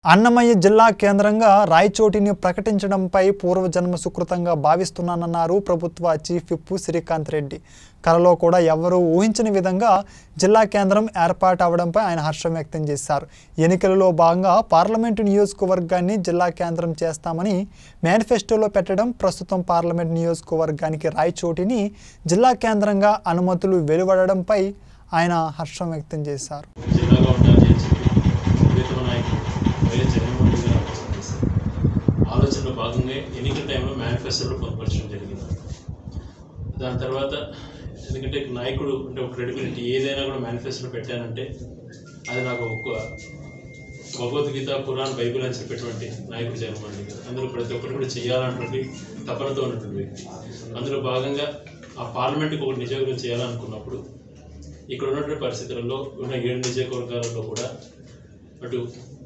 అన్నమయ్య జిల్లా కేంద్రంగా రాయచోటిని ప్రకటించడంపై పూర్వజన్మ సుకృతంగా భావిస్తున్నానన్నారు ప్రభుత్వ చీఫ్ విప్ శ్రీకాంత్ రెడ్డి కలలో కూడా ఎవరూ ఊహించని విధంగా జిల్లా కేంద్రం ఏర్పాటు అవడంపై ఆయన హర్షం వ్యక్తం చేశారు ఎన్నికలలో భాగంగా పార్లమెంటు నియోజకవర్గాన్ని జిల్లా కేంద్రం చేస్తామని మేనిఫెస్టోలో పెట్టడం ప్రస్తుతం పార్లమెంట్ నియోజకవర్గానికి రాయచోటిని జిల్లా కేంద్రంగా అనుమతులు వెలువడడంపై ఆయన హర్షం వ్యక్తం చేశారు జిల్లాగా ఉండాలి అని చెప్పి ప్రియతమ నాయకుడు వైఎస్ జగన్మోహన్ రెడ్డి గారు ఆలోచన చేశారు ఆలోచనలో భాగంగా ఎన్నికల టైంలో మేనిఫెస్టోలో పొందుపరచడం జరిగింది దాని తర్వాత ఎందుకంటే నాయకుడు అంటే ఒక క్రెడిబిలిటీ ఏదైనా కూడా మేనిఫెస్టోలో పెట్టానంటే అది నాకు ఒక భగవద్గీత పురాణ్ బైబిల్ అని చెప్పేటువంటి నాయకుడు జగన్మోహన్ రెడ్డి గారు అందులో ప్రతి ఒక్కరు కూడా చేయాలన్నటువంటి తపనతో ఉన్నటువంటి వ్యక్తి అందులో భాగంగా ఆ పార్లమెంట్కి ఒకటి నిజోగం చేయాలనుకున్నప్పుడు ఇక్కడ ఉన్నటువంటి పరిస్థితులలో ఉన్న ఏడు నియోజకవర్గాలలో కూడా అటు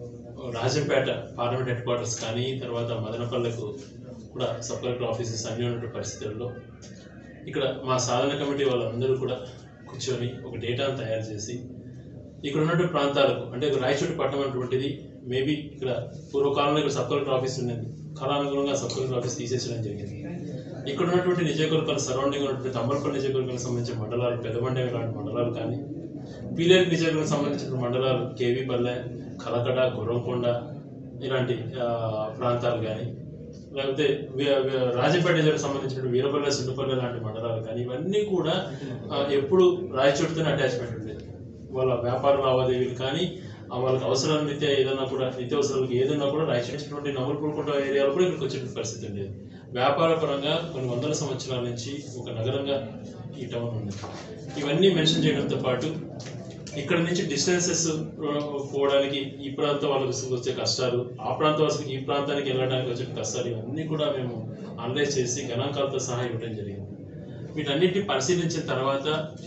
రాజంపేట పార్లమెంట్ హెడ్ క్వార్టర్స్ కానీ తర్వాత మదనపల్లెకు కూడా సబ్ కలెక్టర్ ఆఫీసెస్ అన్నీ ఉన్నటువంటి పరిస్థితుల్లో ఇక్కడ మా సాధన కమిటీ వాళ్ళందరూ కూడా కూర్చొని ఒక డేటాను తయారు చేసి ఇక్కడ ఉన్నటువంటి ప్రాంతాలకు అంటే రాయచోటి పట్టణం అటువంటిది మేబీ ఇక్కడ పూర్వకాలంలో ఇక్కడ సబ్ కలెక్టర్ ఆఫీస్ ఉండేది కాలానుగుణంగా సబ్ కలెక్టర్ ఆఫీస్ తీసేసడం జరిగింది ఇక్కడ ఉన్నటువంటి నియోజకవర్గాలు సరౌండింగ్ ఉన్నటువంటి తమ్మలపల్లి నియోజకవర్గాలకు సంబంధించిన మండలాలు పెదమండే లాంటి మండలాలు కానీ పీలేరు నియోజకవర్గానికి సంబంధించిన మండలాలు కేవీపల్లె కలకడ గుర్రంకొండ ఇలాంటి ఆ, ప్రాంతాలు కానీ లేకపోతే వి- వి- రాజంపేట నియోజకవర్గానికి సంబంధించిన వీరపల్లె సుండుపల్లె లాంటి మండలాలు కానీ ఇవన్నీ కూడా ఆ, ఎప్పుడు రాయచోటితోనే అటాచ్మెంట్ ఉండేది వాళ్ళ వ్యాపార లావాదేవీలు కానీ ఆ వాళ్ళకి అవసరాల నిత్య ఏదైనా కూడా నిత్యావసరాలకు ఏదైనా కూడా రాయచేటువంటి నవలపూర్కుంట ఏరియాలో కూడా ఇక్కడికి వచ్చే పరిస్థితి ఉండేది వ్యాపార పరంగా కొన్ని వందల సంవత్సరాల నుంచి ఒక నగరంగా ఈ టౌన్ ఉంది ఇవన్నీ మెన్షన్ చేయడంతో పాటు ఇక్కడ నుంచి డిస్టెన్సెస్ పోవడానికి ఈ ప్రాంతం వాళ్ళకి వచ్చే కష్టాలు ఆ ప్రాంతం వాళ్ళకి ఈ ప్రాంతానికి వెళ్ళడానికి వచ్చే కష్టాలు ఇవన్నీ కూడా మేము అనలైజ్ చేసి గణాంకాలతో సహా ఇవ్వడం జరిగింది వీటన్నిటిని పరిశీలించిన తర్వాత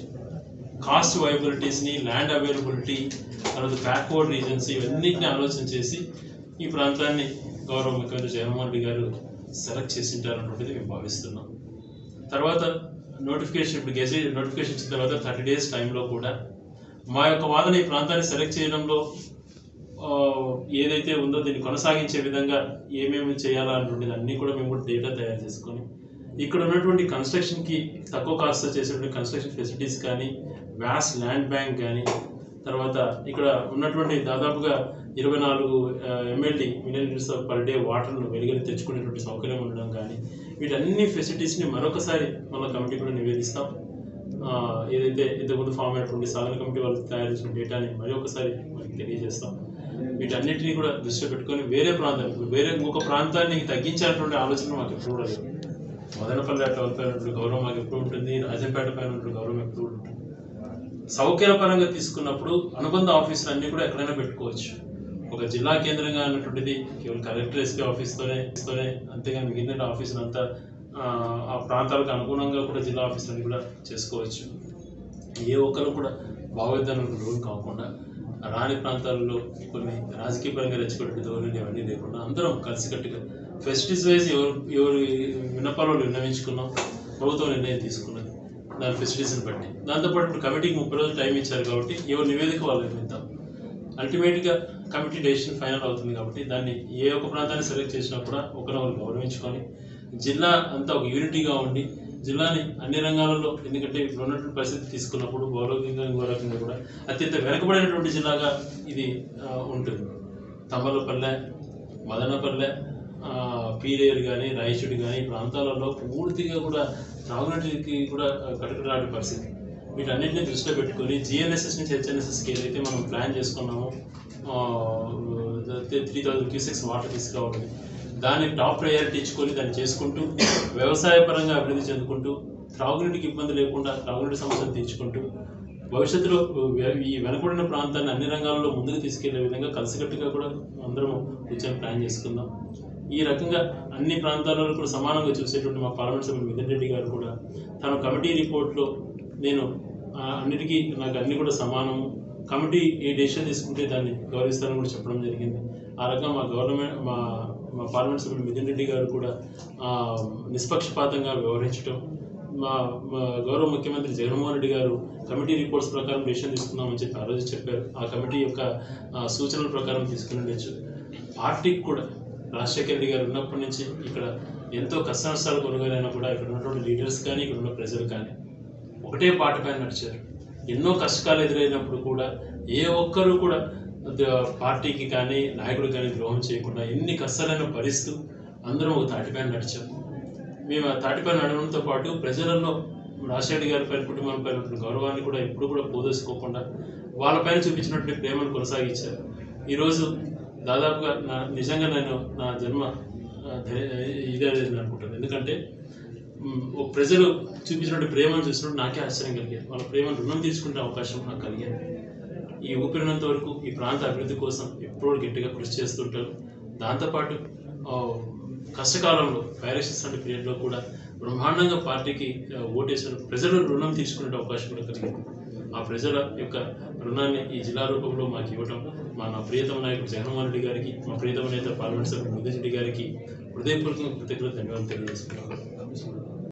కాస్ట్ వైబిలిటీస్ని ల్యాండ్ అవైలబిలిటీ తర్వాత బ్యాక్వర్డ్ రీజన్స్ ఇవన్నిటిని ఆలోచన చేసి ఈ ప్రాంతాన్ని గౌరవ ముఖ్యమంత్రి జగన్మోహన్ రెడ్డి గారు సెలెక్ట్ చేసి ఉంటారన్నటువంటిది మేము భావిస్తున్నాం తర్వాత నోటిఫికేషన్ ఇప్పుడు గెజెట్ నోటిఫికేషన్ ఇచ్చిన తర్వాత థర్టీ డేస్ టైంలో కూడా మా యొక్క వాదన ఈ ప్రాంతాన్ని సెలెక్ట్ చేయడంలో ఆ, ఏదైతే ఉందో దీన్ని కొనసాగించే విధంగా ఏమేమి చేయాలా అనేటువంటిది అన్నీ కూడా మేము కూడా డేటా తయారు చేసుకొని ఇక్కడ ఉన్నటువంటి కన్స్ట్రక్షన్కి తక్కువ కాస్ట్తో చేసేటువంటి కన్స్ట్రక్షన్ ఫెసిలిటీస్ కానీ వ్యాస్ ల్యాండ్ బ్యాంక్ కానీ తర్వాత ఇక్కడ ఉన్నటువంటి దాదాపుగా ఇరవై నాలుగు MLT million litres per day వాటర్ను వెలుగని తెచ్చుకునేటువంటి సౌకర్యం ఉండడం కానీ వీటన్ని ఫెసిలిటీస్ని మరొకసారి మన కమిటీ కూడా నివేదిస్తాం ఆ, ఏదైతే ఇంతకుముందు ఫామ్ అయినటువంటి సాధన కమిటీ వాళ్ళు తయారు చేసిన డేటాని మరి ఒకసారి మనకి తెలియజేస్తాం వీటన్నిటిని కూడా దృష్టిలో పెట్టుకొని వేరే ప్రాంతం ఇప్పుడు వేరే ఇంకొక ప్రాంతాన్ని తగ్గించాలన్నటువంటి ఆలోచన మాకు ఎప్పుడు కూడా లేదు మదనపల్లి అట్లా పైన గౌరవం మాకు ఎప్పుడు ఉంటుంది రాజంపేట పైన ఉన్నటువంటి గౌరవం ఎప్పుడు ఉంటుంది సౌకర్యపరంగా తీసుకున్నప్పుడు అనుబంధ ఆఫీసులు అన్నీ కూడా ఎక్కడైనా పెట్టుకోవచ్చు ఒక జిల్లా కేంద్రంగా అన్నటువంటిది కేవలం కలెక్టర్ ఎస్పీ ఆఫీస్తోనే తోనే అంతేగాని మిగిలిన ఆఫీసులు అంతా ఆ, ఆ ప్రాంతాలకు అనుగుణంగా కూడా జిల్లా ఆఫీసులన్నీ కూడా చేసుకోవచ్చు ఏ ఒక్కరు కూడా భావోద్యానికి లోన్ కాకుండా రాని ప్రాంతాల్లో కొన్ని రాజకీయపరంగా రెచ్చగొట్టే ధోరణి అవన్నీ లేకుండా అందరం కలిసికట్టుగా ఫెసిలిటీస్ వైజ్ ఎవరు ఎవరు విన్నపాలు వాళ్ళు విన్నవించుకున్నాం ప్రభుత్వం నిర్ణయం తీసుకున్నది దాని ఫెసిలిటీస్ని బట్టి దాంతోపాటు ఇప్పుడు కమిటీకి ముప్పై రోజులు టైం ఇచ్చారు కాబట్టి ఎవరు నివేదిక వాళ్ళు ఇద్దాం అల్టిమేట్గా కమిటీ డెసిషన్ ఫైనల్ అవుతుంది కాబట్టి దాన్ని ఏ ఒక్క ప్రాంతాన్ని సెలెక్ట్ చేసినా కూడా ఒకరినొకరు గౌరవించుకొని జిల్లా అంతా ఒక యూనిటీగా ఉండి జిల్లాని అన్ని రంగాలలో ఎందుకంటే ఇప్పుడు ఉన్నటువంటి పరిస్థితి తీసుకున్నప్పుడు భౌగోళికంగా ఇంకో రకంగా కూడా అత్యంత వెనుకబడినటువంటి జిల్లాగా ఇది ఆ, ఉంటుంది తమ్మలపల్లె మదనపల్లె ఆ, పీలేరు కానీ రాయచూడి కానీ ఈ ప్రాంతాలలో పూర్తిగా కూడా త్రాగునీటికి కూడా కట్టుకురాని పరిస్థితి వీటన్నిటిని దృష్టిలో పెట్టుకొని జిఎన్ఎస్ఎస్ నుంచి హెచ్ఎన్ఎస్ఎస్కి ఏదైతే మనం ప్లాన్ చేసుకున్నామో త్రీ థౌజండ్ క్యూసెక్స్ వాటర్ తీసుకురావాలి దాన్ని టాప్ ప్రయారిటీ ఇచ్చుకొని దాన్ని చేసుకుంటూ వ్యవసాయ పరంగా అభివృద్ధి చెందుకుంటూ త్రాగునీటికి ఇబ్బంది లేకుండా త్రాగునీటి సమస్యలు తీర్చుకుంటూ భవిష్యత్తులో వె- ఈ వెనకబడిన ప్రాంతాన్ని అన్ని రంగాల్లో ముందుకు తీసుకెళ్లే విధంగా కలిసికట్టుగా కూడా అందరం కూర్చొని ప్లాన్ చేసుకుందాం ఈ రకంగా అన్ని ప్రాంతాలలో కూడా సమానంగా చూసేటువంటి మా పార్లమెంట్ సభ్యులు మిథున్ రెడ్డి గారు కూడా తన కమిటీ రిపోర్ట్లో నేను ఆ, అన్నిటికీ నాకు అన్ని కూడా సమానము కమిటీ ఏ డెసిషన్ తీసుకుంటే దాన్ని గౌరవిస్తానని కూడా చెప్పడం జరిగింది ఆ రకంగా మా గవర్నమెంట్ మా మా పార్లమెంట్ సభ్యులు మిథున్ రెడ్డి గారు కూడా ఆ, నిష్పక్షపాతంగా వ్యవహరించడం మా మా గౌరవ ముఖ్యమంత్రి జగన్మోహన్ రెడ్డి గారు కమిటీ రిపోర్ట్స్ ప్రకారం డెసిషన్ తీసుకున్నామని చెప్పి ఆ రోజు చెప్పారు ఆ కమిటీ యొక్క ఆ, సూచనల ప్రకారం తీసుకుని ఉండొచ్చు పార్టీకి కూడా రాజశేఖర రెడ్డి గారు ఉన్నప్పటి నుంచి ఇక్కడ ఎంతో కష్ట నష్టాలు కొనుగోలైనా కూడా ఇక్కడ ఉన్నటువంటి లీడర్స్ కానీ ఇక్కడ ఉన్న ప్రజలు కానీ ఒకటే పాట పైన నడిచారు ఎన్నో కష్టాలు ఎదురైనప్పుడు కూడా ఏ ఒక్కరు కూడా ద- పార్టీకి కానీ నాయకుడికి కానీ ద్రోహం చేయకుండా ఎన్ని కష్టాలను భరిస్తూ అందరం ఒక తాటిపైన నడిచాం మేము ఆ తాటిపైన నడవడంతో పాటు ప్రజలలో రాజశేఖర్ గారి పైన కుటుంబం పైన ఉన్న గౌరవాన్ని కూడా ఎప్పుడు కూడా పోదోసుకోకుండా వాళ్ళపైన చూపించినటువంటి ప్రేమను కొనసాగించారు ఈరోజు దాదాపుగా నా నిజంగా నేను నా జన్మ ఆ, ధన్య- ఇదే నేను అనుకుంటాను ఎందుకంటే మ్, ఒక ప్రజలు చూపించినటువంటి ప్రేమను చూసినప్పుడు నాకే ఆశ్చర్యం కలిగేది వాళ్ళ ప్రేమను రుణం తీసుకునే అవకాశం నాకు కలిగేది ఈ ఊపిరినంత వరకు ఈ ప్రాంత అభివృద్ధి కోసం ఎప్పుడూ గట్టిగా కృషి చేస్తుంటారు దాంతోపాటు ఆ, కష్టకాలంలో వైరసెస్ అంటే పీరియడ్లో కూడా బ్రహ్మాండంగా పార్టీకి ఆ, ఓటేసిన ప్రజలు రుణం తీసుకునే అవకాశం కూడా కలిగింది ఆ ప్రజల యొక్క రుణాన్ని ఈ జిల్లా రూపంలో మాకు ఇవ్వటం మా నా ప్రియతమ నాయకుడు జగన్మోహన్ రెడ్డి గారికి మా ప్రియతమ నేత పార్లమెంట్ సభ్యుడు ముద్దు రెడ్డి గారికి హృదయపూర్వకంగా కృతజ్ఞతలు ధన్యవాదాలు తెలియజేస్తున్నాను